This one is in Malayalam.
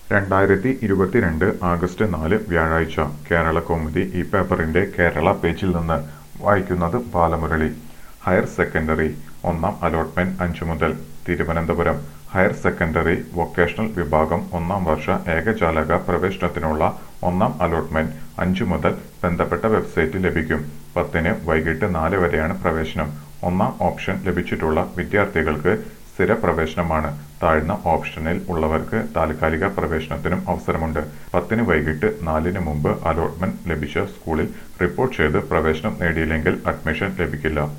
രണ്ടായിരത്തി ഇരുപത്തിരണ്ട് ആഗസ്റ്റ് നാല് വ്യാഴാഴ്ച കേരള കൗമുദി ഈ പേപ്പറിന്റെ കേരള പേജിൽ നിന്ന് വായിക്കുന്നത് ബാലമുരളി ഹയർ സെക്കൻഡറി ഒന്നാം അലോട്ട്മെന്റ് അഞ്ചു മുതൽ തിരുവനന്തപുരം ഹയർ സെക്കൻഡറി വൊക്കേഷണൽ വിഭാഗം ഒന്നാം വർഷ ഏകജാലക പ്രവേശനത്തിനുള്ള ഒന്നാം അലോട്ട്മെന്റ് അഞ്ചു മുതൽ ബന്ധപ്പെട്ട വെബ്സൈറ്റിൽ ലഭിക്കും പത്തിന് വൈകിട്ട് നാല് വരെയാണ് പ്രവേശനം ഒന്നാം ഓപ്ഷൻ ലഭിച്ചിട്ടുള്ള വിദ്യാർത്ഥികൾക്ക് സ്ഥിര പ്രവേശനമാണ് താഴ്ന്ന ഓപ്ഷനിൽ ഉള്ളവർക്ക് താൽക്കാലിക പ്രവേശനത്തിനും അവസരമുണ്ട് പത്തിന് വൈകിട്ട് നാലിന് മുമ്പ് അലോട്ട്മെന്റ് ലഭിച്ച സ്കൂളിൽ റിപ്പോർട്ട് ചെയ്ത് പ്രവേശനം നേടിയില്ലെങ്കിൽ അഡ്മിഷൻ ലഭിക്കില്ല